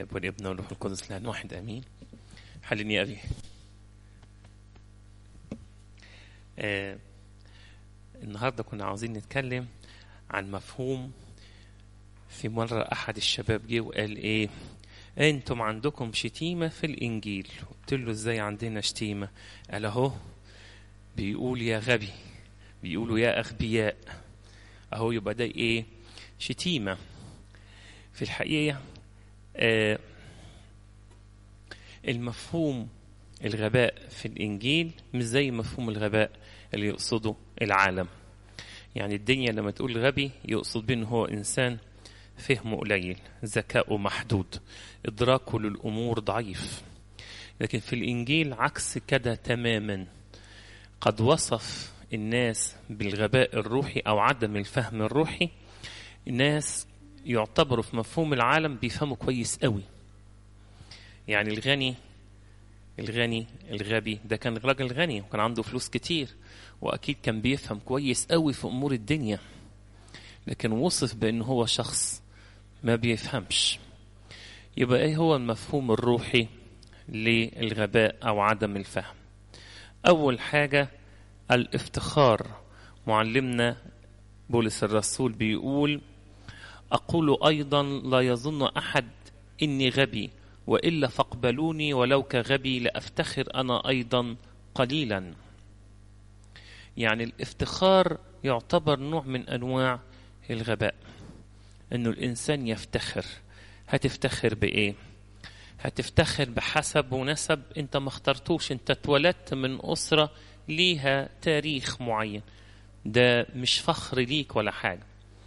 الاب والابن والروح القدس لان واحد امين حلني يا ابي آه النهارده كنا عاوزين نتكلم عن مفهوم في مرة أحد الشباب جه وقال إيه أنتم عندكم شتيمة في الإنجيل قلت له إزاي عندنا شتيمة قال أهو بيقول يا غبي بيقولوا يا أغبياء أهو يبقى ده إيه شتيمة في الحقيقة آه المفهوم الغباء في الإنجيل مش زي مفهوم الغباء اللي يقصده العالم يعني الدنيا لما تقول غبي يقصد بأنه هو إنسان فهمه قليل ذكاؤه محدود إدراكه للأمور ضعيف لكن في الإنجيل عكس كده تماما قد وصف الناس بالغباء الروحي أو عدم الفهم الروحي الناس يعتبروا في مفهوم العالم بيفهموا كويس قوي يعني الغني الغني الغبي ده كان راجل غني وكان عنده فلوس كتير واكيد كان بيفهم كويس قوي في امور الدنيا لكن وصف بان هو شخص ما بيفهمش يبقى ايه هو المفهوم الروحي للغباء او عدم الفهم اول حاجه الافتخار معلمنا بولس الرسول بيقول اقول ايضا لا يظن احد اني غبي والا فاقبلوني ولو كغبي لافتخر انا ايضا قليلا يعني الافتخار يعتبر نوع من انواع الغباء انه الانسان يفتخر هتفتخر بايه هتفتخر بحسب ونسب انت ما اخترتوش انت اتولدت من اسره ليها تاريخ معين ده مش فخر ليك ولا حاجه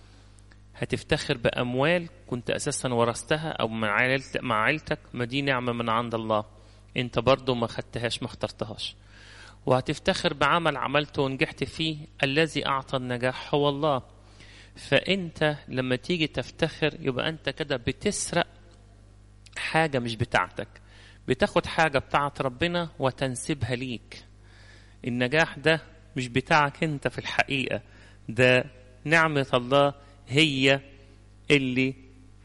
هتفتخر باموال كنت اساسا ورثتها او مع عائلتك مع عيلتك ما دي نعمه من عند الله انت برضو ما خدتهاش ما اخترتهاش وهتفتخر بعمل عملته ونجحت فيه الذي أعطى النجاح هو الله فأنت لما تيجي تفتخر يبقى أنت كده بتسرق حاجة مش بتاعتك بتاخد حاجة بتاعت ربنا وتنسبها ليك النجاح ده مش بتاعك أنت في الحقيقة ده نعمة الله هي اللي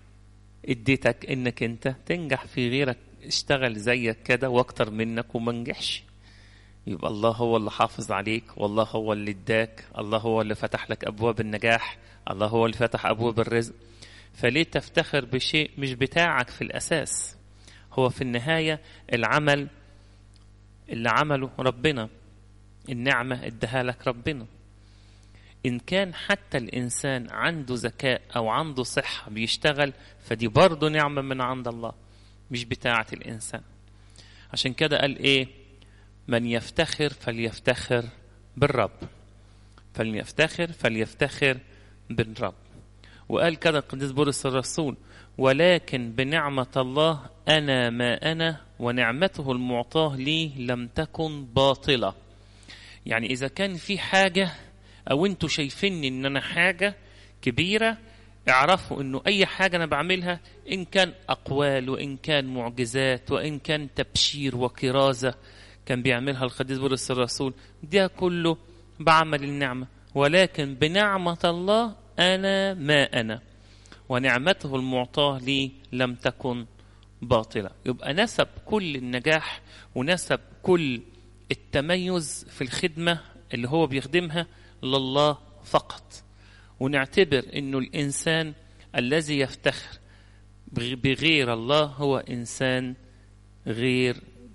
اديتك انك انت تنجح في غيرك اشتغل زيك كده واكتر منك وما نجحش يبقى الله هو اللي حافظ عليك والله هو اللي اداك الله هو اللي فتح لك ابواب النجاح الله هو اللي فتح ابواب الرزق فليه تفتخر بشيء مش بتاعك في الاساس هو في النهايه العمل اللي عمله ربنا النعمه اداها لك ربنا ان كان حتى الانسان عنده ذكاء او عنده صحه بيشتغل فدي برضه نعمه من عند الله مش بتاعه الانسان عشان كده قال ايه من يفتخر فليفتخر بالرب فليفتخر فليفتخر بالرب وقال كده القديس بولس الرسول ولكن بنعمة الله أنا ما أنا ونعمته المعطاة لي لم تكن باطلة يعني إذا كان في حاجة أو أنتوا شايفيني إن أنا حاجة كبيرة اعرفوا انه اي حاجه انا بعملها ان كان اقوال وان كان معجزات وان كان تبشير وكرازه كان بيعملها القديس بولس الرسول ده كله بعمل النعمة ولكن بنعمة الله أنا ما أنا ونعمته المعطاة لي لم تكن باطلة يبقى نسب كل النجاح ونسب كل التميز في الخدمة اللي هو بيخدمها لله فقط ونعتبر انه الانسان الذي يفتخر بغير الله هو انسان غير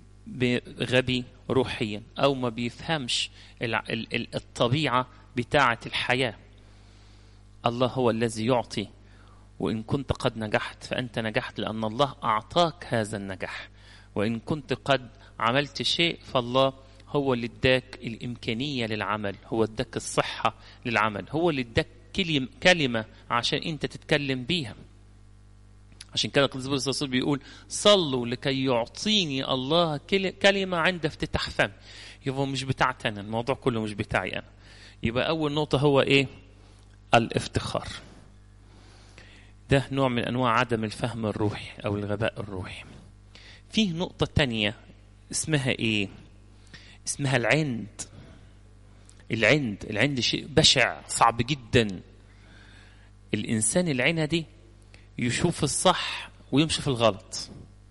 غبي روحيا او ما بيفهمش الطبيعه بتاعه الحياه الله هو الذي يعطي وان كنت قد نجحت فانت نجحت لان الله اعطاك هذا النجاح وان كنت قد عملت شيء فالله هو اللي اداك الامكانيه للعمل هو اداك الصحه للعمل هو اللي اداك كلمه عشان انت تتكلم بيها عشان كده القديس بولس الرسول بيقول صلوا لكي يعطيني الله كلمة عند افتتاح فم يبقى مش بتاعتي أنا الموضوع كله مش بتاعي أنا يبقى أول نقطة هو إيه الافتخار ده نوع من أنواع عدم الفهم الروحي أو الغباء الروحي فيه نقطة تانية اسمها إيه اسمها العند العند العند شيء بشع صعب جدا الإنسان العندي يشوف الصح ويمشي في الغلط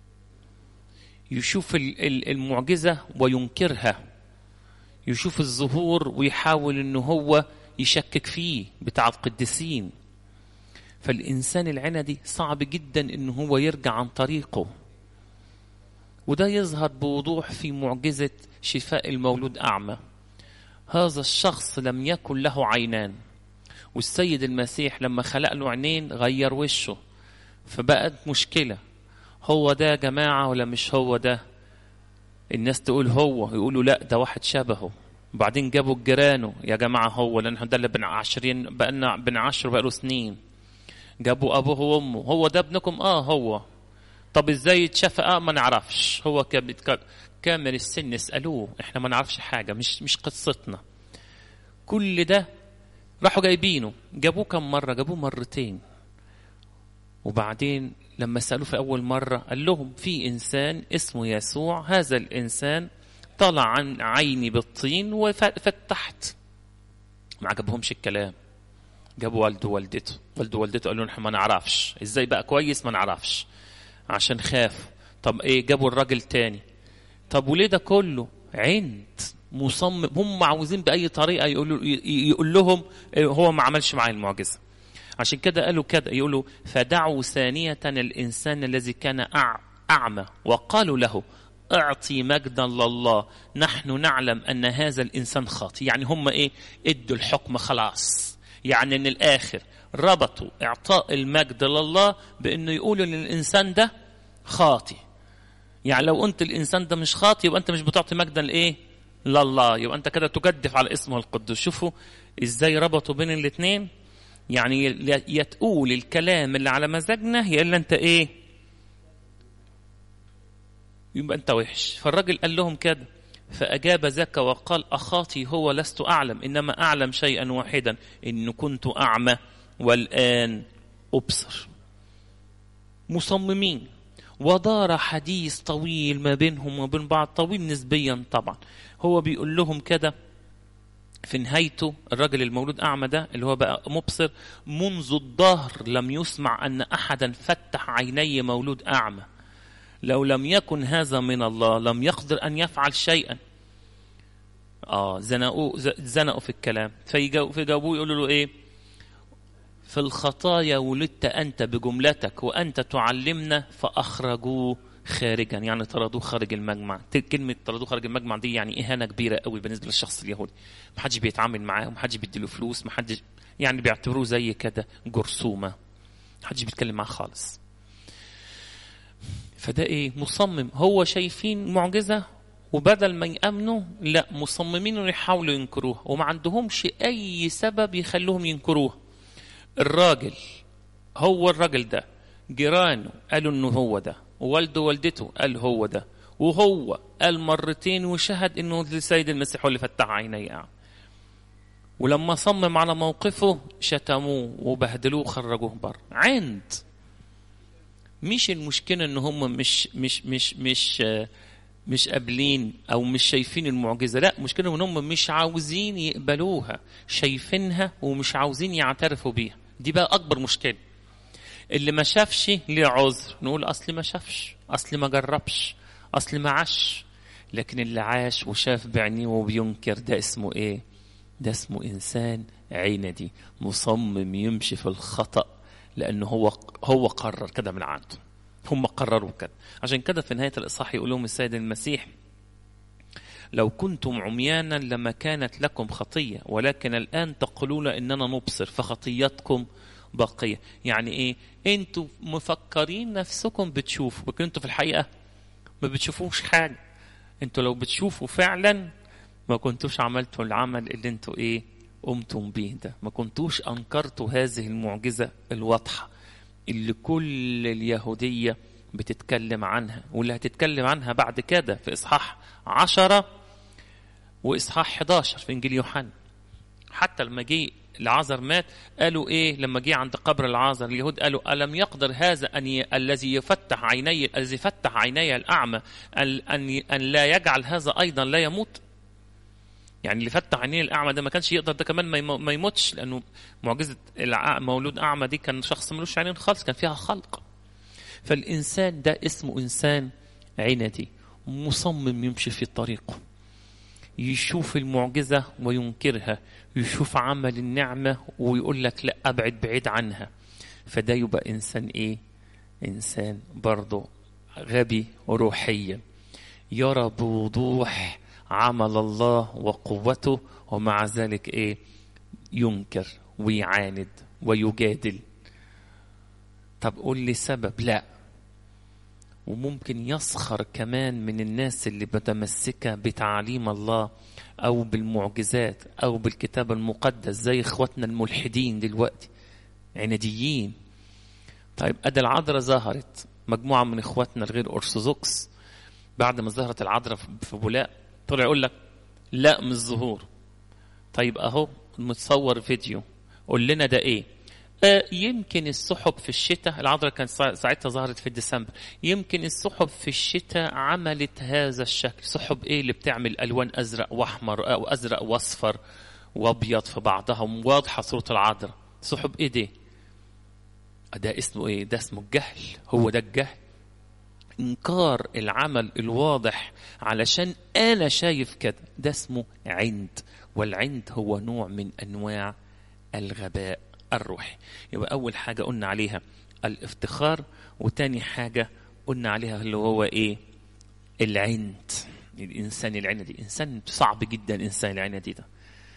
يشوف المعجزة وينكرها يشوف الظهور ويحاول انه هو يشكك فيه بتاع القديسين فالإنسان العندي صعب جدا انه هو يرجع عن طريقه وده يظهر بوضوح في معجزة شفاء المولود أعمى هذا الشخص لم يكن له عينان والسيد المسيح لما خلق له عينين غير وشه فبقت مشكلة هو ده يا جماعة ولا مش هو ده الناس تقول هو يقولوا لا ده واحد شبهه وبعدين جابوا جيرانه يا جماعة هو لأن ده اللي بن عشرين بقالنا بن عشر بقاله سنين جابوا أبوه وأمه هو ده ابنكم آه هو طب ازاي يتشافى اه ما نعرفش هو كامل السن اسألوه احنا ما نعرفش حاجة مش مش قصتنا كل ده راحوا جايبينه جابوه كم مرة جابوه مرتين وبعدين لما سألوه في أول مرة قال لهم في إنسان اسمه يسوع هذا الإنسان طلع عن عيني بالطين وفتحت ما عجبهمش الكلام جابوا والده ووالدته والده ووالدته قالوا نحن ما نعرفش ازاي بقى كويس ما نعرفش عشان خاف طب ايه جابوا الراجل تاني طب وليه ده كله عند مصمم هم عاوزين باي طريقه يقولوا يقول لهم هو ما عملش معايا المعجزه عشان كده قالوا كده يقولوا فدعوا ثانيه الانسان الذي كان اعمى وقالوا له اعطي مجدا لله نحن نعلم ان هذا الانسان خاطئ يعني هم ايه ادوا الحكم خلاص يعني ان الاخر ربطوا اعطاء المجد لله بانه يقولوا للانسان ده خاطئ يعني لو قلت الانسان ده مش خاطئ يبقى انت مش بتعطي مجدا لايه لله يبقى انت كده تجدف على اسمه القدوس شوفوا ازاي ربطوا بين الاثنين يعني يا تقول الكلام اللي على مزاجنا يا الا انت ايه يبقى انت وحش فالراجل قال لهم كده فأجاب ذاك وقال أخاطي هو لست أعلم إنما أعلم شيئا واحدا إن كنت أعمى والآن أبصر مصممين ودار حديث طويل ما بينهم وبين بعض طويل نسبيا طبعا هو بيقول لهم كده في نهايته الراجل المولود أعمى ده اللي هو بقى مبصر منذ الظهر لم يسمع أن أحدا فتح عيني مولود أعمى لو لم يكن هذا من الله لم يقدر أن يفعل شيئا آه زنقوا زنقوا في الكلام فيجاوبوه يقولوا له إيه في الخطايا ولدت أنت بجملتك وأنت تعلمنا فأخرجوه خارجا يعني طردوه خارج المجمع كلمة طردوه خارج المجمع دي يعني إهانة كبيرة قوي بالنسبة للشخص اليهودي محدش بيتعامل معاه ومحدش بيديله فلوس محدش يعني بيعتبروه زي كده جرثومة محدش بيتكلم معاه خالص فده ايه مصمم هو شايفين معجزة وبدل ما يأمنوا لا مصممين انه يحاولوا ينكروها وما عندهمش اي سبب يخلوهم ينكروها الراجل هو الراجل ده جيرانه قالوا انه هو ده ووالده ووالدته قال هو ده وهو قال مرتين وشهد انه السيد المسيح هو اللي فتح عينيه ولما صمم على موقفه شتموه وبهدلوه وخرجوه بره عند مش المشكلة ان هم مش مش مش مش مش قابلين او مش شايفين المعجزة لا مشكلة ان هم مش عاوزين يقبلوها شايفينها ومش عاوزين يعترفوا بيها دي بقى اكبر مشكلة اللي ما شافش ليه عذر نقول اصل ما شافش اصل ما جربش اصل ما عاش لكن اللي عاش وشاف بعينيه وبينكر ده اسمه ايه ده اسمه انسان عيندي مصمم يمشي في الخطأ لانه هو هو قرر كده من عنده هم قرروا كده عشان كده في نهايه الاصحاح يقول لهم السيد المسيح لو كنتم عميانا لما كانت لكم خطيه ولكن الان تقولون اننا نبصر فخطيتكم باقيه يعني ايه انتوا مفكرين نفسكم بتشوفوا لكن انتوا في الحقيقه ما بتشوفوش حاجه انتوا لو بتشوفوا فعلا ما كنتوش عملتوا العمل اللي انتوا ايه قمتم به ده ما كنتوش أنكرتوا هذه المعجزة الواضحة اللي كل اليهودية بتتكلم عنها واللي هتتكلم عنها بعد كده في إصحاح عشرة وإصحاح 11 في إنجيل يوحنا حتى لما جه العازر مات قالوا ايه لما جه عند قبر العازر اليهود قالوا الم يقدر هذا ان ي... الذي يفتح عيني الذي فتح عيني الاعمى ان ان ان لا يجعل هذا ايضا لا يموت يعني اللي فتح عينيه الاعمى ده ما كانش يقدر ده كمان ما يموتش لانه معجزه مولود اعمى دي كان شخص ملوش عينين خالص كان فيها خلق فالإنسان ده اسمه إنسان عندي مصمم يمشي في طريقه يشوف المعجزة وينكرها يشوف عمل النعمة ويقول لك لا أبعد بعيد عنها فده يبقى إنسان إيه إنسان برضه غبي روحيا يرى بوضوح عمل الله وقوته ومع ذلك إيه ينكر ويعاند ويجادل طب قول لي سبب لا وممكن يسخر كمان من الناس اللي متمسكة بتعليم الله أو بالمعجزات أو بالكتاب المقدس زي إخواتنا الملحدين دلوقتي عناديين طيب أدى العذراء ظهرت مجموعة من إخواتنا الغير أرثوذكس بعد ما ظهرت العذراء في بولاق طلع يقول لك لا مش ظهور طيب أهو متصور فيديو قول لنا ده إيه آه يمكن السحب في الشتاء العذراء كانت ساعتها ظهرت في ديسمبر يمكن السحب في الشتاء عملت هذا الشكل سحب ايه اللي بتعمل الوان ازرق واحمر او ازرق واصفر وابيض في بعضها واضحه صوره العذراء سحب ايه دي ده اسمه ايه ده اسمه الجهل هو ده الجهل انكار العمل الواضح علشان انا شايف كده ده اسمه عند والعند هو نوع من انواع الغباء الروحي يبقى أول حاجة قلنا عليها الافتخار وتاني حاجة قلنا عليها اللي هو إيه العند الإنسان العندي إنسان صعب جدا الإنسان العندي ده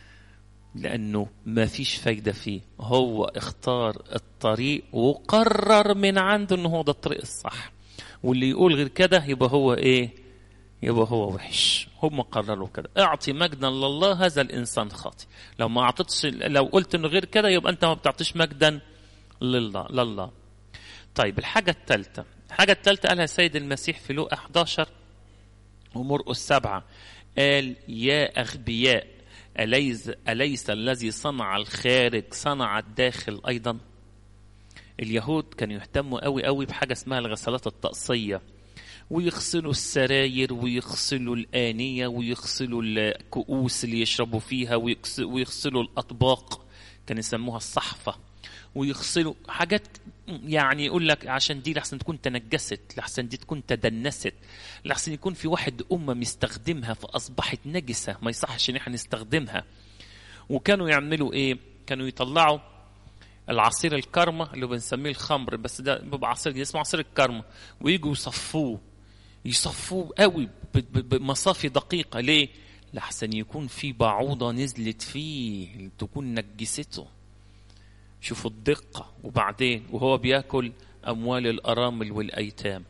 لأنه ما فيش فايدة فيه هو اختار الطريق وقرر من عنده أنه هو ده الطريق الصح واللي يقول غير كده يبقى هو إيه يبقى هو وحش هم قرروا كده اعطي مجدا لله هذا الانسان خاطي لو ما اعطيتش لو قلت انه غير كده يبقى انت ما بتعطيش مجدا لله لله طيب الحاجه الثالثه الحاجه الثالثه قالها السيد المسيح في لوقا 11 ومرقس سبعة قال يا أغبياء أليس, أليس الذي صنع الخارج صنع الداخل أيضا اليهود كانوا يهتموا قوي قوي بحاجة اسمها الغسالات الطقسية ويغسلوا السراير ويغسلوا الآنية ويغسلوا الكؤوس اللي يشربوا فيها ويغسلوا الأطباق كان يسموها الصحفة ويغسلوا حاجات يعني يقول لك عشان دي لحسن تكون تنجست لحسن دي تكون تدنست لحسن يكون في واحد أمة مستخدمها فأصبحت نجسة ما يصحش إن احنا نستخدمها وكانوا يعملوا إيه كانوا يطلعوا العصير الكرمة اللي بنسميه الخمر بس ده بيبقى عصير اسمه عصير الكرمة ويجوا يصفوه يصفوه قوي بمصافي دقيقة ليه؟ لحسن يكون في بعوضة نزلت فيه تكون نجسته شوفوا الدقة وبعدين وهو بياكل أموال الأرامل والأيتام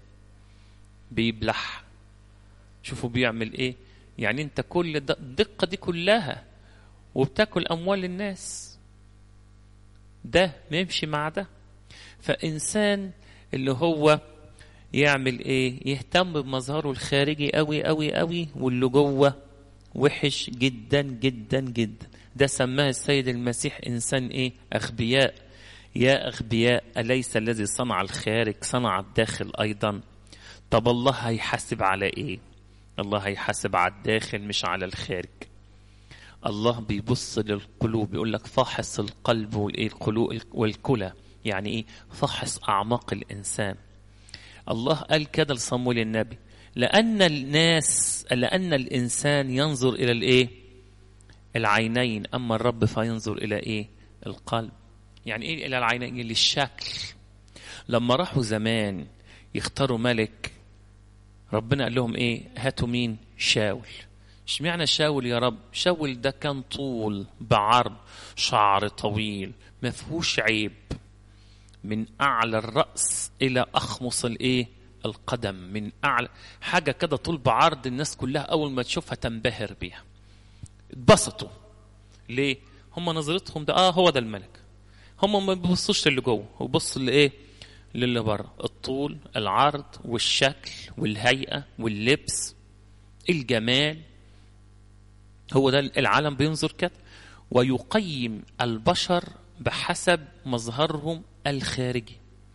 بيبلح شوفوا بيعمل إيه يعني أنت كل الدقة دي كلها وبتاكل أموال الناس ده ما يمشي مع ده فإنسان اللي هو يعمل ايه يهتم بمظهره الخارجي قوي قوي قوي واللي جوه وحش جدا جدا جدا ده سماه السيد المسيح انسان ايه اغبياء يا اغبياء اليس الذي صنع الخارج صنع الداخل ايضا طب الله هيحاسب على ايه الله هيحاسب على الداخل مش على الخارج الله بيبص للقلوب يقول لك فحص القلب والقلوب والكلى يعني ايه فحص اعماق الانسان الله قال كده لصمويل النبي لأن الناس لأن الإنسان ينظر إلى الإيه؟ العينين أما الرب فينظر إلى إيه؟ القلب يعني إيه إلى العينين؟ للشكل لما راحوا زمان يختاروا ملك ربنا قال لهم إيه؟ هاتوا مين؟ شاول اشمعنى شاول يا رب؟ شاول ده كان طول بعرض شعر طويل ما فيهوش عيب من اعلى الراس الى اخمص الايه القدم من اعلى حاجه كده طول بعرض الناس كلها اول ما تشوفها تنبهر بيها اتبسطوا ليه هم نظرتهم ده اه هو ده الملك هم ما بيبصوش للي جوه وبصوا لايه للي بره الطول العرض والشكل والهيئه واللبس الجمال هو ده العالم بينظر كده ويقيم البشر بحسب مظهرهم الخارجي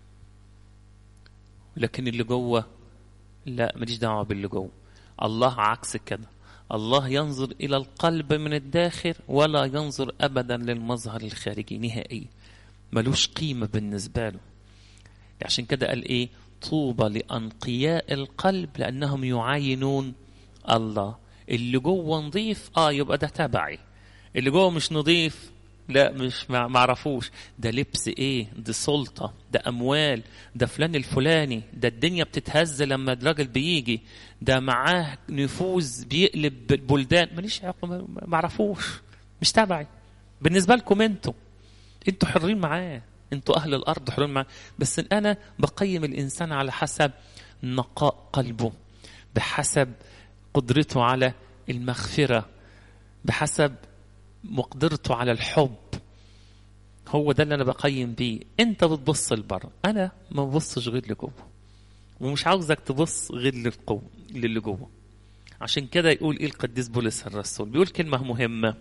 لكن اللي جوه لا ماليش دعوه باللي جوه الله عكس كده الله ينظر الى القلب من الداخل ولا ينظر ابدا للمظهر الخارجي نهائيا ملوش قيمه بالنسبه له عشان كده قال ايه طوبى لأنقياء القلب لأنهم يعاينون الله اللي جوه نظيف اه يبقى ده تبعي اللي جوه مش نظيف لا مش معرفوش ده لبس ايه دي سلطة ده اموال ده فلان الفلاني ده الدنيا بتتهز لما الراجل بيجي ده معاه نفوذ بيقلب البلدان ماليش علاقة معرفوش مش تبعي بالنسبة لكم انتوا انتوا حرين معاه انتوا اهل الارض حرين معاه بس انا بقيم الانسان على حسب نقاء قلبه بحسب قدرته على المغفرة بحسب مقدرته على الحب هو ده اللي انا بقيم بيه انت بتبص لبره انا ما ببصش غير لجوه ومش عاوزك تبص غير للقوة للي جوه عشان كده يقول ايه القديس بولس الرسول بيقول كلمه مهمه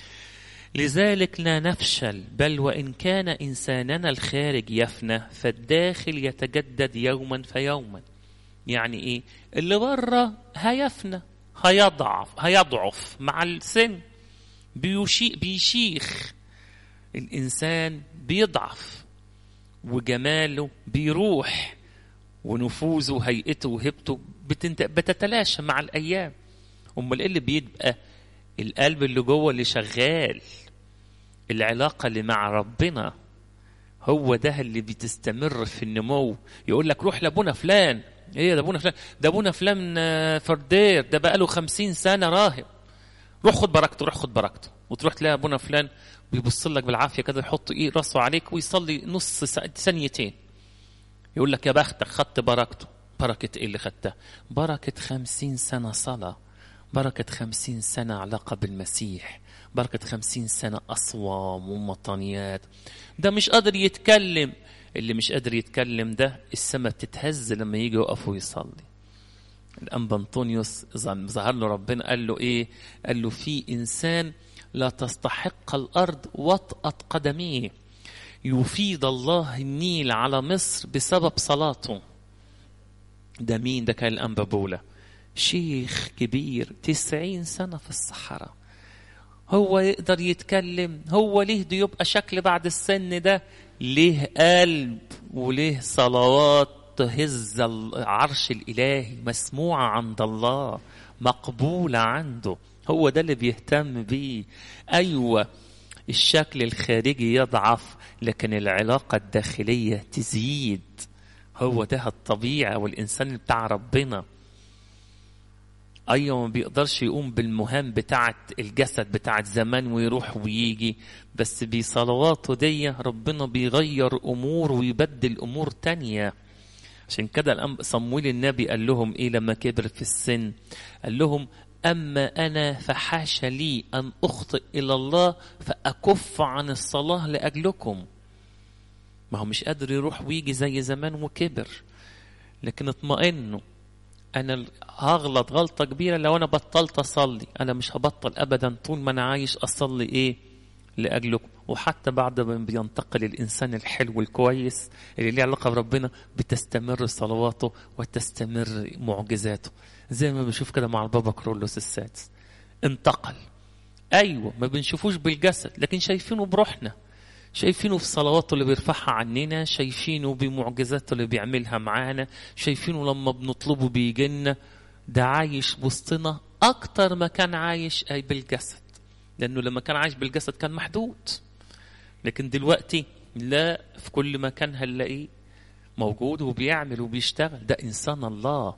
لذلك لا نفشل بل وان كان انساننا الخارج يفنى فالداخل يتجدد يوما فيوما يعني ايه اللي بره هيفنى هيضعف هيضعف مع السن بيشي بيشيخ الإنسان بيضعف وجماله بيروح ونفوذه وهيئته وهبته بتنت... بتتلاشى مع الأيام أمال إيه اللي بيبقى القلب اللي جوه اللي شغال العلاقة اللي مع ربنا هو ده اللي بتستمر في النمو يقول لك روح لابونا فلان ايه ده ابونا فلان ده ابونا فلان فردير ده بقاله خمسين سنة راهب روح خد بركته روح خد بركته وتروح تلاقي ابونا فلان بيبص لك بالعافيه كده يحط ايه راسه عليك ويصلي نص ثانيتين يقول لك يا بختك خدت بركته بركة ايه اللي خدتها بركة خمسين سنة صلاة بركة خمسين سنة علاقة بالمسيح بركة خمسين سنة أصوام ومطانيات ده مش قادر يتكلم اللي مش قادر يتكلم ده السماء بتتهز لما يجي يقف ويصلي الأنبا أنطونيوس ظهر له ربنا قال له إيه قال له في إنسان لا تستحق الأرض وطأة قدميه يفيد الله النيل على مصر بسبب صلاته ده مين ده كان الأنبا بولا شيخ كبير تسعين سنة في الصحراء هو يقدر يتكلم هو ليه ده يبقى شكل بعد السن ده ليه قلب وليه صلوات تهز العرش الإلهي مسموعة عند الله مقبولة عنده هو ده اللي بيهتم بيه أيوة الشكل الخارجي يضعف لكن العلاقة الداخلية تزيد هو ده الطبيعة والإنسان بتاع ربنا أيوة ما بيقدرش يقوم بالمهام بتاعة الجسد بتاعة زمان ويروح ويجي بس بصلواته دي ربنا بيغير أمور ويبدل أمور تانية عشان كده صمويل النبي قال لهم إيه لما كبر في السن قال لهم أما أنا فحاش لي أن أخطئ إلى الله فأكف عن الصلاة لأجلكم ما هو مش قادر يروح ويجي زي زمان وكبر لكن اطمئنوا أنا هغلط غلطة كبيرة لو أنا بطلت أصلي أنا مش هبطل أبدا طول ما أنا عايش أصلي إيه لأجلكم وحتى بعد ما بينتقل الإنسان الحلو الكويس اللي ليه علاقة بربنا بتستمر صلواته وتستمر معجزاته زي ما بنشوف كده مع البابا كرولوس السادس انتقل أيوة ما بنشوفوش بالجسد لكن شايفينه بروحنا شايفينه في صلواته اللي بيرفعها عننا شايفينه بمعجزاته اللي بيعملها معانا شايفينه لما بنطلبه بيجينا ده عايش وسطنا أكتر ما كان عايش أي بالجسد لأنه لما كان عايش بالجسد كان محدود لكن دلوقتي لا في كل مكان هنلاقيه موجود وبيعمل وبيشتغل ده إنسان الله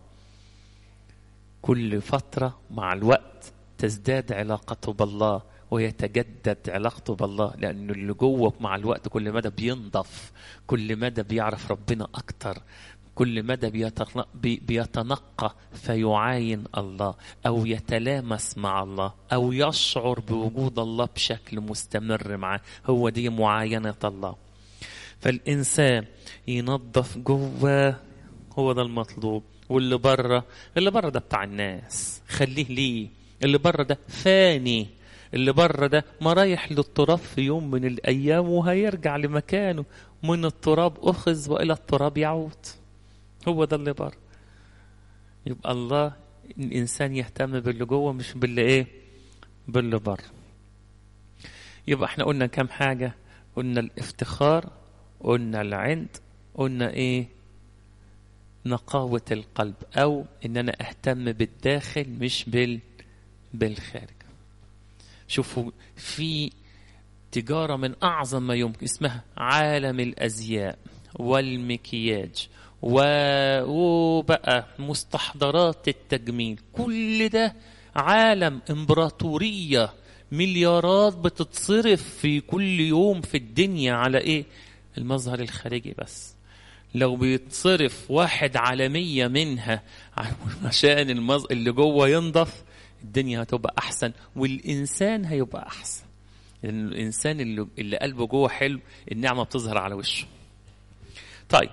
كل فترة مع الوقت تزداد علاقته بالله ويتجدد علاقته بالله لأنه اللي جوه مع الوقت كل مدى بينضف كل مدى بيعرف ربنا أكتر كل مدى بيتنقى فيعاين الله أو يتلامس مع الله أو يشعر بوجود الله بشكل مستمر معه هو دي معاينة الله فالإنسان ينظف جوه هو ده المطلوب واللي بره اللي بره ده بتاع الناس خليه ليه اللي بره ده فاني اللي بره ده ما رايح للتراب في يوم من الايام وهيرجع لمكانه من التراب اخذ والى التراب يعود هو ده اللي بره يبقى الله الانسان يهتم باللي جوه مش باللي ايه باللي بره يبقى احنا قلنا كام حاجه قلنا الافتخار قلنا العند قلنا ايه نقاوة القلب أو إن أنا أهتم بالداخل مش بال بالخارج شوفوا في تجارة من أعظم ما يمكن اسمها عالم الأزياء والمكياج و... وبقى مستحضرات التجميل كل ده عالم امبراطورية مليارات بتتصرف في كل يوم في الدنيا على ايه المظهر الخارجي بس لو بيتصرف واحد على مية منها عشان المز... اللي جوه ينضف الدنيا هتبقى احسن والانسان هيبقى احسن لان الانسان اللي, اللي قلبه جوه حلو النعمه بتظهر على وشه طيب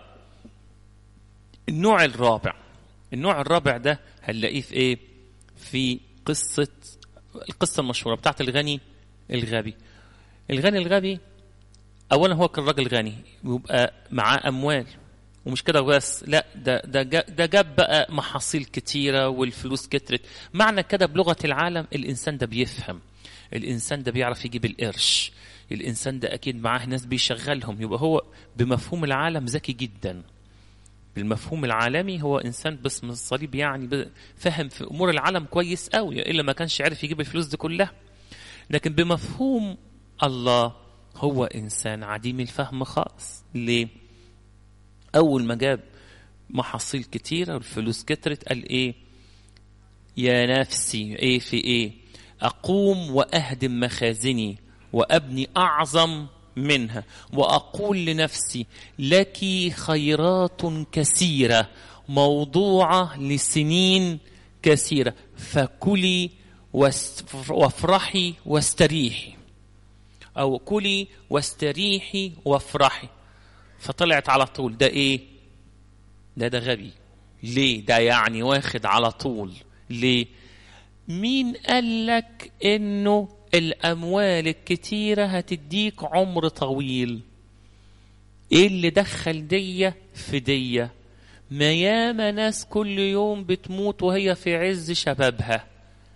النوع الرابع النوع الرابع ده هنلاقيه في ايه في قصه القصه المشهوره بتاعت الغني الغبي الغني الغبي اولا هو كان راجل غني ويبقى معاه اموال ومش كده بس لا ده ده ده جاب بقى محاصيل كتيره والفلوس كترت معنى كده بلغه العالم الانسان ده بيفهم الانسان ده بيعرف يجيب القرش الانسان ده اكيد معاه ناس بيشغلهم يبقى هو بمفهوم العالم ذكي جدا بالمفهوم العالمي هو انسان باسم الصليب يعني فهم في امور العالم كويس قوي الا ما كانش عارف يجيب الفلوس دي كلها لكن بمفهوم الله هو انسان عديم الفهم خالص ليه اول ما جاب محاصيل كتيره والفلوس كترت قال ايه يا نفسي ايه في ايه اقوم واهدم مخازني وابني اعظم منها واقول لنفسي لك خيرات كثيره موضوعه لسنين كثيره فكلي وافرحي واستريحي او كلي واستريحي وافرحي فطلعت على طول ده ايه ده ده غبي ليه ده يعني واخد على طول ليه مين قال لك انه الاموال الكتيره هتديك عمر طويل ايه اللي دخل دية في دية ما ياما ناس كل يوم بتموت وهي في عز شبابها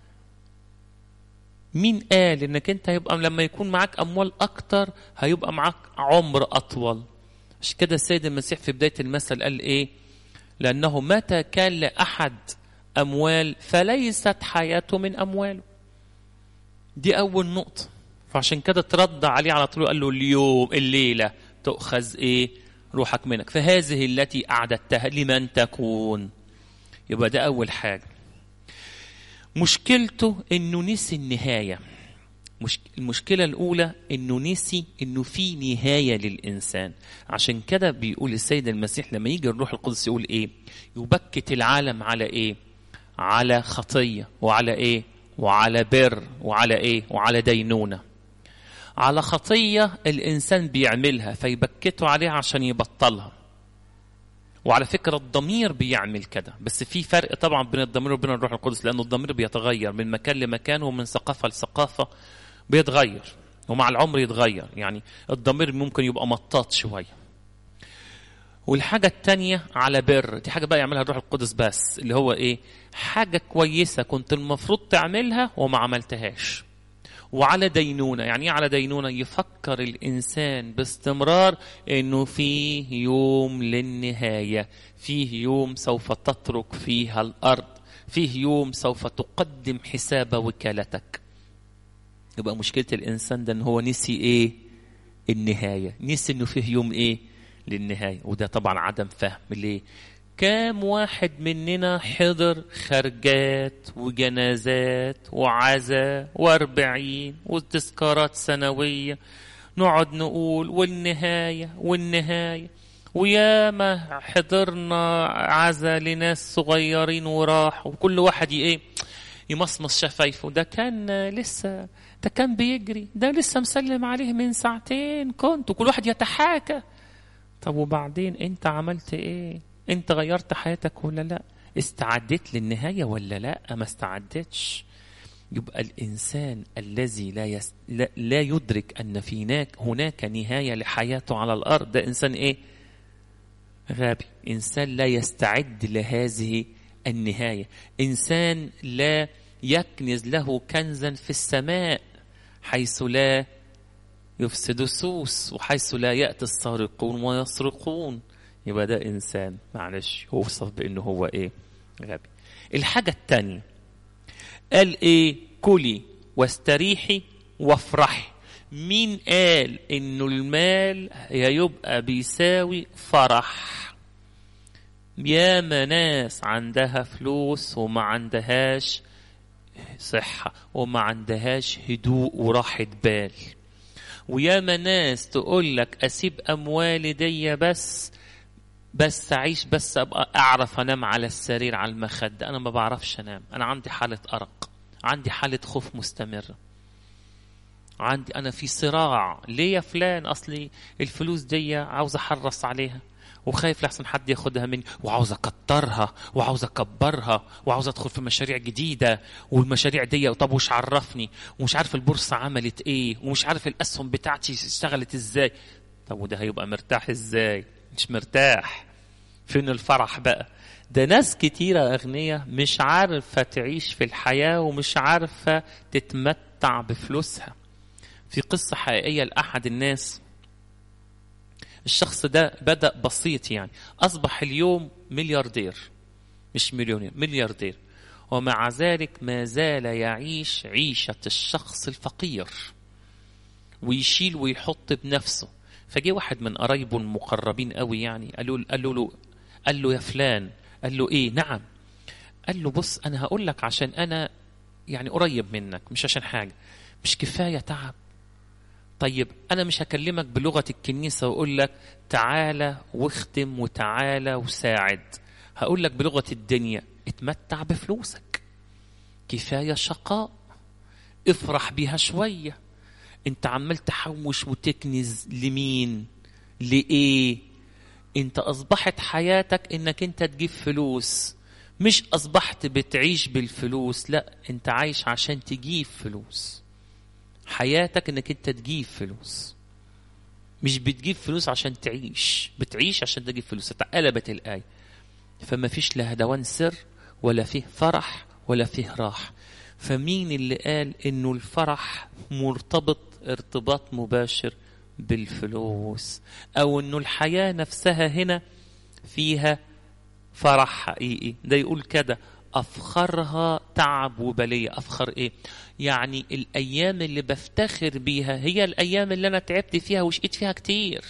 مين قال انك انت هيبقى لما يكون معاك اموال اكتر هيبقى معاك عمر اطول مش كده السيد المسيح في بدايه المثل قال ايه لانه متى كان لاحد اموال فليست حياته من امواله دي اول نقطه فعشان كده ترد عليه على طول قال له اليوم الليله تؤخذ ايه روحك منك فهذه التي اعددتها لمن تكون يبقى ده اول حاجه مشكلته انه نسي النهايه مش المشكله الاولى انه نسي انه في نهايه للانسان عشان كده بيقول السيد المسيح لما يجي الروح القدس يقول ايه يبكت العالم على ايه على خطيه وعلى ايه وعلى بر وعلى ايه وعلى دينونه على خطيه الانسان بيعملها فيبكته عليها عشان يبطلها وعلى فكرة الضمير بيعمل كده بس في فرق طبعا بين الضمير وبين الروح القدس لأنه الضمير بيتغير من مكان لمكان ومن ثقافة لثقافة بيتغير ومع العمر يتغير يعني الضمير ممكن يبقى مطاط شوية والحاجة التانية على بر دي حاجة بقى يعملها الروح القدس بس اللي هو ايه حاجة كويسة كنت المفروض تعملها وما عملتهاش وعلى دينونة يعني ايه على دينونة يفكر الإنسان باستمرار أنه فيه يوم للنهاية فيه يوم سوف تترك فيها الأرض فيه يوم سوف تقدم حساب وكالتك يبقى مشكلة الإنسان ده أن هو نسي إيه النهاية نسي أنه فيه يوم إيه للنهاية وده طبعا عدم فهم ليه كام واحد مننا حضر خرجات وجنازات وعزاء واربعين وتذكارات سنوية نقعد نقول والنهاية والنهاية وياما حضرنا عزاء لناس صغيرين وراح وكل واحد ايه يمصمص شفايفه ده كان لسه ده كان بيجري ده لسه مسلم عليه من ساعتين كنت وكل واحد يتحاكى طب وبعدين انت عملت ايه انت غيرت حياتك ولا لا استعدت للنهايه ولا لا ما استعدتش يبقى الانسان الذي لا, يس... لا لا يدرك ان في هناك هناك نهايه لحياته على الارض ده انسان ايه غبي انسان لا يستعد لهذه النهايه انسان لا يكنز له كنزا في السماء حيث لا يفسد السوس وحيث لا ياتي السارقون ويسرقون يبقى ده انسان معلش يوصف بانه هو ايه غبي الحاجه الثانيه قال ايه كلي واستريحي وافرحي مين قال انه المال يبقى بيساوي فرح ياما ناس عندها فلوس وما عندهاش صحة وما عندهاش هدوء وراحة بال وياما ناس تقول لك أسيب أموالي دي بس بس أعيش بس أبقى أعرف أنام على السرير على المخدة أنا ما بعرفش أنام أنا عندي حالة أرق عندي حالة خوف مستمرة عندي أنا في صراع ليه يا فلان أصلي الفلوس دي عاوز أحرص عليها وخايف لحسن حد ياخدها مني وعاوز اكترها وعاوز اكبرها وعاوز ادخل في مشاريع جديده والمشاريع دي طب وش عرفني ومش عارف البورصه عملت ايه ومش عارف الاسهم بتاعتي اشتغلت ازاي طب وده هيبقى مرتاح ازاي مش مرتاح فين الفرح بقى ده ناس كتيرة أغنياء مش عارفة تعيش في الحياة ومش عارفة تتمتع بفلوسها في قصة حقيقية لأحد الناس الشخص ده بدأ بسيط يعني أصبح اليوم ملياردير مش مليونير ملياردير ومع ذلك ما زال يعيش عيشة الشخص الفقير ويشيل ويحط بنفسه فجي واحد من قرايبه المقربين قوي يعني قالوا قالوا له قال له يا فلان قال له ايه نعم قال له بص انا هقول لك عشان انا يعني قريب منك مش عشان حاجه مش كفايه تعب طيب انا مش هكلمك بلغه الكنيسه واقول لك تعالى واختم وتعالى وساعد هقول لك بلغه الدنيا اتمتع بفلوسك كفايه شقاء افرح بيها شويه انت عمال تحوش وتكنز لمين لايه انت اصبحت حياتك انك انت تجيب فلوس مش اصبحت بتعيش بالفلوس لا انت عايش عشان تجيب فلوس حياتك انك انت تجيب فلوس مش بتجيب فلوس عشان تعيش بتعيش عشان تجيب فلوس اتقلبت الآية فما فيش لا هدوان سر ولا فيه فرح ولا فيه راح فمين اللي قال انه الفرح مرتبط ارتباط مباشر بالفلوس او انه الحياة نفسها هنا فيها فرح حقيقي ده يقول كده افخرها تعب وبلية افخر ايه يعني الايام اللي بفتخر بيها هي الايام اللي انا تعبت فيها وشقيت فيها كتير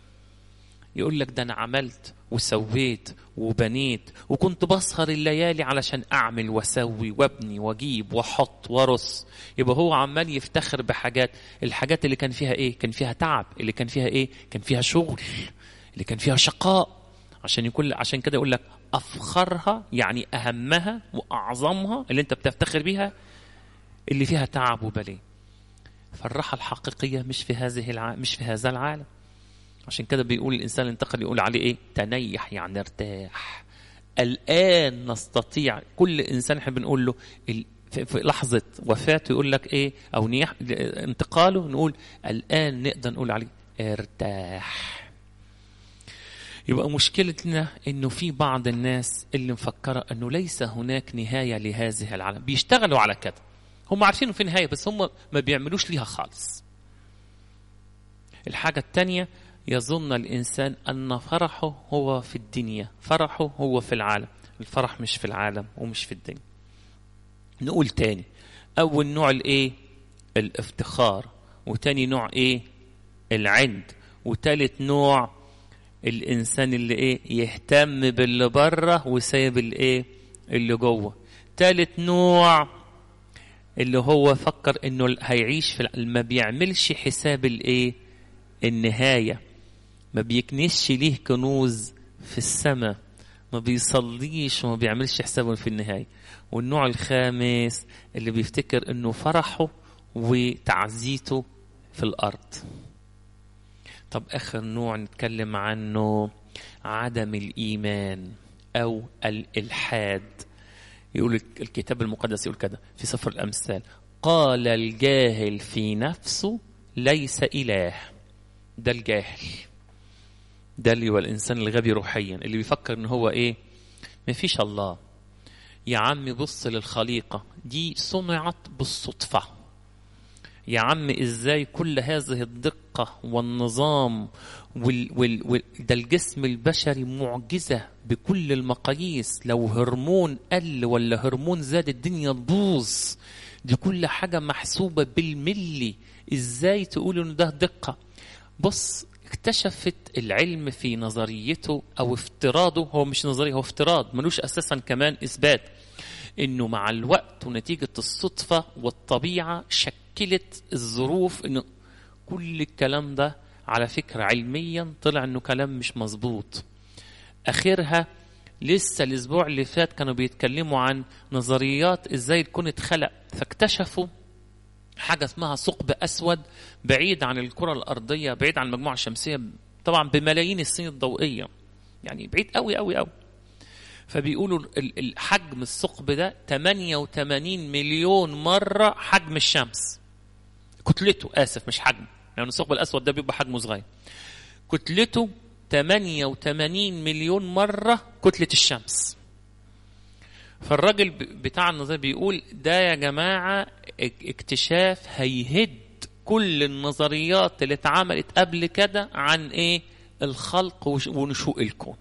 يقول لك ده انا عملت وسويت وبنيت وكنت بسهر الليالي علشان اعمل واسوي وابني واجيب واحط وارص يبقى هو عمال يفتخر بحاجات الحاجات اللي كان فيها ايه كان فيها تعب اللي كان فيها ايه كان فيها شغل اللي كان فيها شقاء عشان يكون عشان كده يقول لك افخرها يعني اهمها واعظمها اللي انت بتفتخر بيها اللي فيها تعب وبلي فالراحه الحقيقيه مش في هذه الع... مش في هذا العالم عشان كده بيقول الانسان الانتقل يقول عليه ايه تنيح يعني ارتاح الان نستطيع كل انسان احنا بنقول له ال... في لحظه وفاته يقول لك ايه او نيح انتقاله نقول الان نقدر نقول عليه ارتاح يبقى مشكلتنا انه في بعض الناس اللي مفكره انه ليس هناك نهايه لهذه العالم بيشتغلوا على كده هم عارفين في نهايه بس هم ما بيعملوش ليها خالص الحاجه الثانيه يظن الانسان ان فرحه هو في الدنيا فرحه هو في العالم الفرح مش في العالم ومش في الدنيا نقول تاني اول نوع الايه الافتخار وتاني نوع ايه العند وتالت نوع الانسان اللي ايه يهتم باللي بره وسايب الايه اللي جوه تالت نوع اللي هو فكر انه هيعيش في ما بيعملش حساب الايه النهايه ما بيكنسش ليه كنوز في السماء ما بيصليش وما بيعملش حسابه في النهايه والنوع الخامس اللي بيفتكر انه فرحه وتعزيته في الارض طب اخر نوع نتكلم عنه عدم الايمان او الالحاد يقول الكتاب المقدس يقول كده في سفر الامثال قال الجاهل في نفسه ليس اله ده الجاهل ده اللي هو الانسان الغبي روحيا اللي بيفكر ان هو ايه ما فيش الله يا عم بص للخليقه دي صنعت بالصدفه يا عم ازاي كل هذه الدقة والنظام وال وال وال ده الجسم البشري معجزة بكل المقاييس لو هرمون قل ولا هرمون زاد الدنيا تبوظ دي كل حاجة محسوبة بالملي ازاي تقول ان ده دقة بص اكتشفت العلم في نظريته او افتراضه هو مش نظريه هو افتراض ملوش اساسا كمان اثبات انه مع الوقت ونتيجه الصدفه والطبيعه شكلت الظروف انه كل الكلام ده على فكره علميا طلع انه كلام مش مظبوط اخرها لسه الاسبوع اللي فات كانوا بيتكلموا عن نظريات ازاي الكون اتخلق فاكتشفوا حاجه اسمها ثقب اسود بعيد عن الكره الارضيه بعيد عن المجموعه الشمسيه طبعا بملايين السنين الضوئيه يعني بعيد قوي قوي قوي فبيقولوا الحجم الثقب ده 88 مليون مره حجم الشمس كتلته اسف مش حجم لان يعني الثقب الاسود ده بيبقى حجمه صغير كتلته 88 مليون مره كتله الشمس فالراجل بتاع النظريه بيقول ده يا جماعه اكتشاف هيهد كل النظريات اللي اتعملت قبل كده عن ايه الخلق ونشوء الكون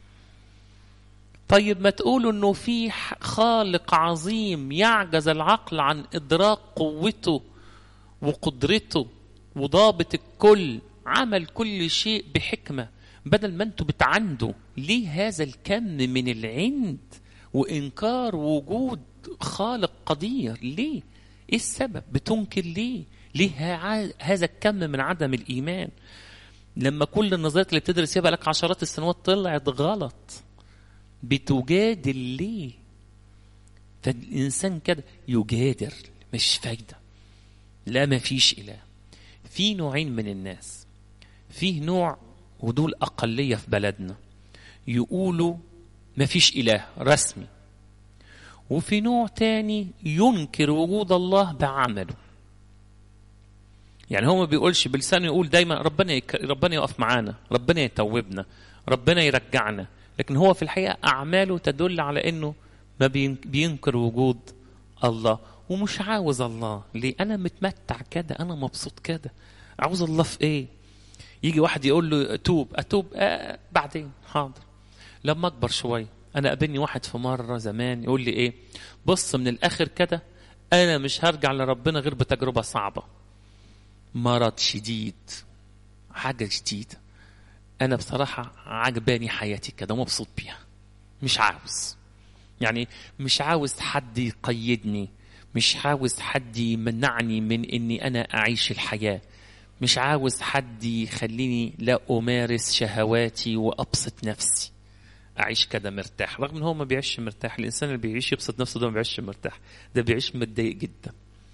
طيب ما تقولوا انه في خالق عظيم يعجز العقل عن ادراك قوته وقدرته وضابط الكل عمل كل شيء بحكمه بدل ما انتوا بتعندوا ليه هذا الكم من العند وانكار وجود خالق قدير ليه ايه السبب بتنكر ليه ليه هذا الكم من عدم الايمان لما كل النظريات اللي بتدرس بقى لك عشرات السنوات طلعت غلط بتجادل ليه فالإنسان كده يجادر مش فايدة لا ما فيش إله في نوعين من الناس فيه نوع ودول أقلية في بلدنا يقولوا ما فيش إله رسمي وفي نوع تاني ينكر وجود الله بعمله يعني هو ما بيقولش بلسانه يقول دايما ربنا يك... ربنا يقف معانا ربنا يتوبنا ربنا يرجعنا لكن هو في الحقيقة أعماله تدل على أنه ما بينكر وجود الله ومش عاوز الله ليه أنا متمتع كده أنا مبسوط كده عاوز الله في إيه يجي واحد يقول له توب أتوب آه بعدين حاضر لما أكبر شوية أنا قابلني واحد في مرة زمان يقول لي إيه بص من الآخر كده أنا مش هرجع لربنا غير بتجربة صعبة مرض شديد حاجة جديدة أنا بصراحة عجباني حياتي كده مبسوط بيها مش عاوز يعني مش عاوز حد يقيدني مش عاوز حد يمنعني من اني انا اعيش الحياه مش عاوز حد يخليني لا امارس شهواتي وابسط نفسي اعيش كده مرتاح رغم ان هو ما بيعيش مرتاح الانسان اللي بيعيش يبسط نفسه ده ما بيعيش مرتاح ده بيعيش متضايق جدا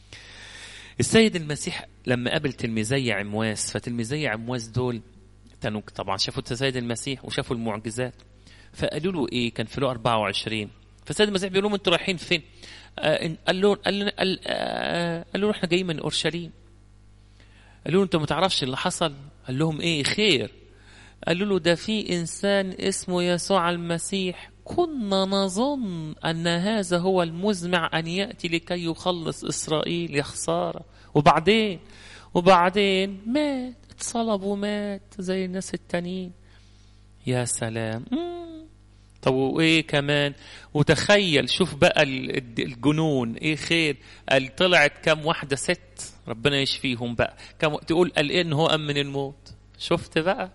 السيد المسيح لما قابل تلميذي عمواس فتلميذي عمواس دول كانوا طبعا شافوا السيد المسيح وشافوا المعجزات فقالوا له ايه كان في له 24 فالسيد المسيح بيقول لهم انتوا رايحين فين؟ آه قال له قال له قال, آه قال له احنا جايين من اورشليم قالوا له انت ما تعرفش اللي حصل؟ قال لهم ايه خير قالوا له ده في انسان اسمه يسوع المسيح كنا نظن ان هذا هو المزمع ان ياتي لكي يخلص اسرائيل يا خساره وبعدين وبعدين مات اتصلب ومات زي الناس التانيين يا سلام مم. طب وايه كمان وتخيل شوف بقى الجنون ايه خير قال طلعت كم واحده ست ربنا يشفيهم بقى كم تقول قال ايه ان هو ام من الموت شفت بقى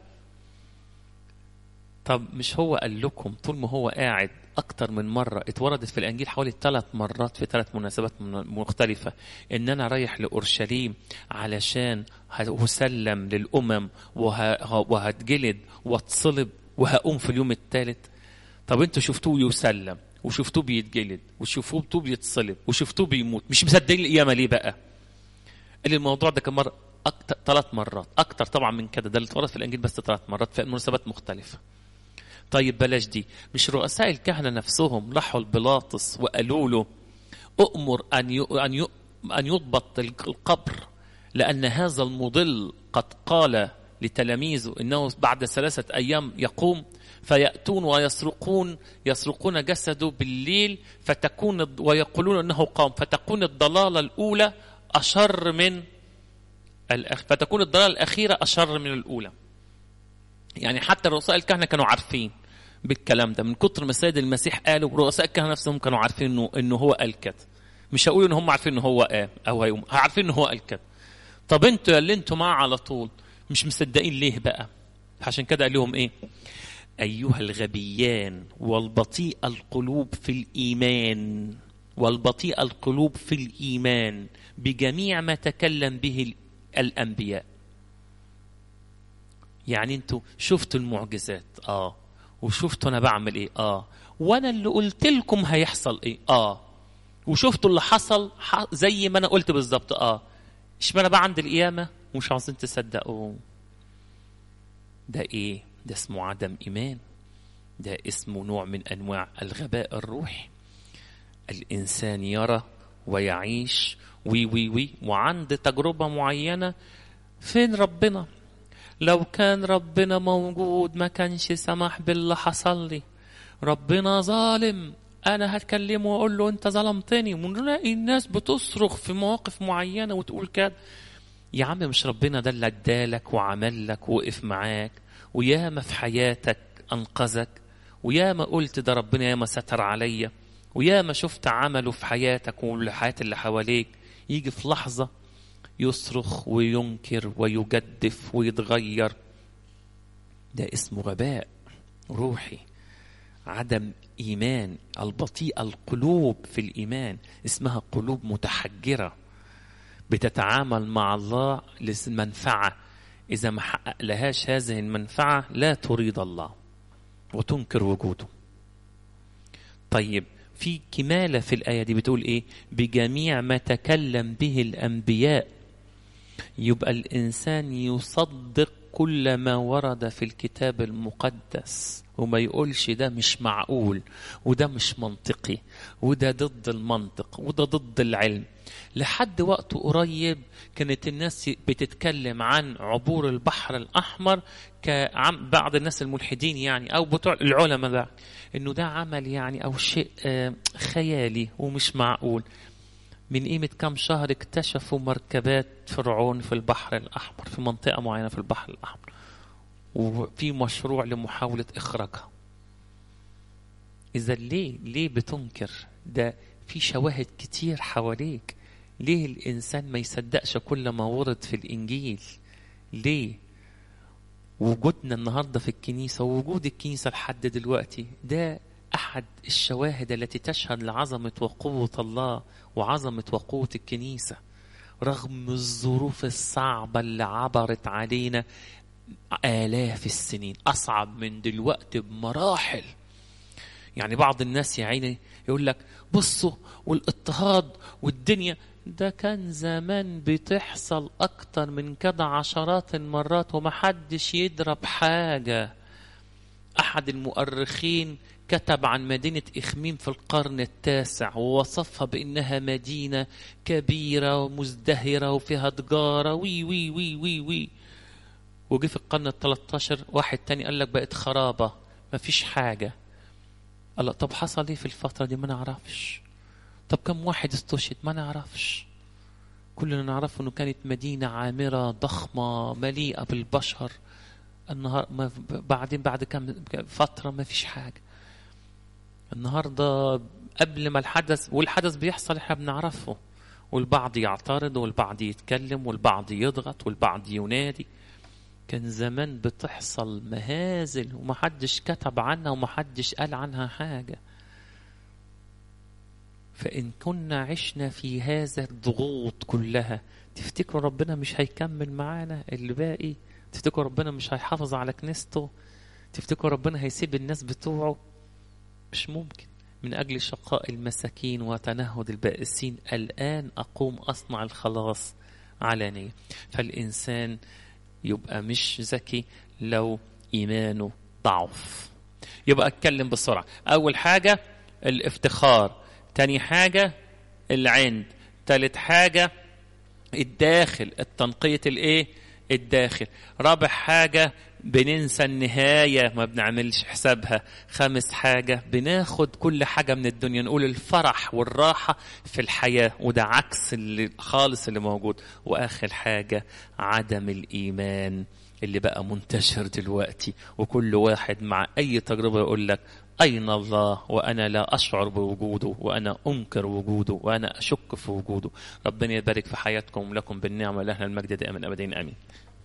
طب مش هو قال لكم طول ما هو قاعد أكتر من مرة اتوردت في الإنجيل حوالي ثلاث مرات في ثلاث مناسبات مختلفة إن أنا رايح لأورشليم علشان هسلم للأمم وهتجلد واتصلب وهقوم في اليوم الثالث طب انتوا شفتوه يسلم وشفتوه بيتجلد وشفتوه بيتصلب وشفتوه بيموت مش مصدقين القيامة ليه بقى؟ قال الموضوع ده كم مرة أكتر ثلاث مرات أكتر طبعا من كده ده اللي اتورد في الإنجيل بس ثلاث مرات في مناسبات مختلفة طيب بلاش دي مش رؤساء الكهنة نفسهم راحوا لبيلاطس وقالوا له أؤمر أن أن أن يضبط القبر لأن هذا المضل قد قال لتلاميذه إنه بعد ثلاثة أيام يقوم فيأتون ويسرقون يسرقون جسده بالليل فتكون ويقولون أنه قام فتكون الضلالة الأولى أشر من الأخ... فتكون الضلالة الأخيرة أشر من الأولى يعني حتى رؤساء الكهنة كانوا عارفين بالكلام ده من كتر ما السيد المسيح قالوا رؤساء الكهنة نفسهم كانوا عارفين انه انه هو قال كده مش هقول ان هم عارفين ان هو قال او هيقوم عارفين ان هو قال كده طب انتوا اللي انتوا معاه على طول مش مصدقين ليه بقى عشان كده قال لهم ايه ايها الغبيان والبطيء القلوب في الايمان والبطيء القلوب في الايمان بجميع ما تكلم به الانبياء يعني انتوا شفتوا المعجزات اه وشفتوا انا بعمل ايه اه وانا اللي قلت لكم هيحصل ايه اه وشفتوا اللي حصل زي ما انا قلت بالظبط اه اشمعنى بقى عند القيامه ومش عاوزين تصدقوا ده ايه ده اسمه عدم ايمان ده اسمه نوع من انواع الغباء الروحي الانسان يرى ويعيش وي وي وي وعند تجربه معينه فين ربنا لو كان ربنا موجود ما كانش سمح باللي حصل لي ربنا ظالم انا هتكلمه واقول له انت ظلمتني ونلاقي الناس بتصرخ في مواقف معينه وتقول كده يا عم مش ربنا ده اللي ادالك وعمل لك ووقف معاك وياما في حياتك انقذك وياما قلت ده ربنا ياما ستر عليا وياما شفت عمله في حياتك والحياة اللي حواليك يجي في لحظة يصرخ وينكر ويجدف ويتغير ده اسمه غباء روحي عدم ايمان البطيء القلوب في الايمان اسمها قلوب متحجره بتتعامل مع الله للمنفعه اذا ما حقق لهاش هذه المنفعه لا تريد الله وتنكر وجوده طيب في كماله في الايه دي بتقول ايه بجميع ما تكلم به الانبياء يبقى الانسان يصدق كل ما ورد في الكتاب المقدس وما يقولش ده مش معقول وده مش منطقي وده ضد المنطق وده ضد العلم لحد وقت قريب كانت الناس بتتكلم عن عبور البحر الأحمر كعم بعض الناس الملحدين يعني أو بتوع العلماء ده إنه ده عمل يعني أو شيء خيالي ومش معقول من قيمة كم شهر اكتشفوا مركبات فرعون في البحر الأحمر في منطقة معينة في البحر الأحمر وفي مشروع لمحاولة إخراجها إذا ليه ليه بتنكر ده في شواهد كتير حواليك ليه الإنسان ما يصدقش كل ما ورد في الإنجيل ليه وجودنا النهاردة في الكنيسة ووجود الكنيسة لحد دلوقتي ده أحد الشواهد التي تشهد لعظمة وقوة الله وعظمة وقوة الكنيسة رغم الظروف الصعبة اللي عبرت علينا آلاف السنين أصعب من دلوقتي بمراحل يعني بعض الناس يا عيني يقول لك بصوا والاضطهاد والدنيا ده كان زمان بتحصل أكتر من كده عشرات المرات ومحدش يضرب حاجة أحد المؤرخين كتب عن مدينة إخميم في القرن التاسع ووصفها بأنها مدينة كبيرة ومزدهرة وفيها تجارة وي وي وي وي وي وجي في القرن ال 13 واحد تاني قال لك بقت خرابة مفيش حاجة قال طب حصل ايه في الفترة دي ما نعرفش طب كم واحد استشهد ما نعرفش كلنا نعرف انه كانت مدينة عامرة ضخمة مليئة بالبشر النهار ما بعدين بعد كم فترة ما فيش حاجة النهاردة قبل ما الحدث والحدث بيحصل احنا بنعرفه والبعض يعترض والبعض يتكلم والبعض يضغط والبعض ينادي كان زمان بتحصل مهازل ومحدش كتب عنها ومحدش قال عنها حاجة فإن كنا عشنا في هذا الضغوط كلها تفتكروا ربنا مش هيكمل معانا اللي باقي تفتكروا ربنا مش هيحافظ على كنيسته تفتكروا ربنا هيسيب الناس بتوعه مش ممكن من أجل شقاء المساكين وتنهد البائسين الآن أقوم أصنع الخلاص علانية فالإنسان يبقى مش ذكي لو إيمانه ضعف يبقى أتكلم بسرعة أول حاجة الافتخار تاني حاجة العند تالت حاجة الداخل التنقية الايه الداخل رابع حاجة بننسى النهاية ما بنعملش حسابها خامس حاجة بناخد كل حاجة من الدنيا نقول الفرح والراحة في الحياة وده عكس اللي خالص اللي موجود وآخر حاجة عدم الإيمان اللي بقى منتشر دلوقتي وكل واحد مع أي تجربة يقول لك أين الله وأنا لا أشعر بوجوده وأنا أنكر وجوده وأنا أشك في وجوده ربنا يبارك في حياتكم لكم بالنعمة لنا المجد دائما أبدا آمين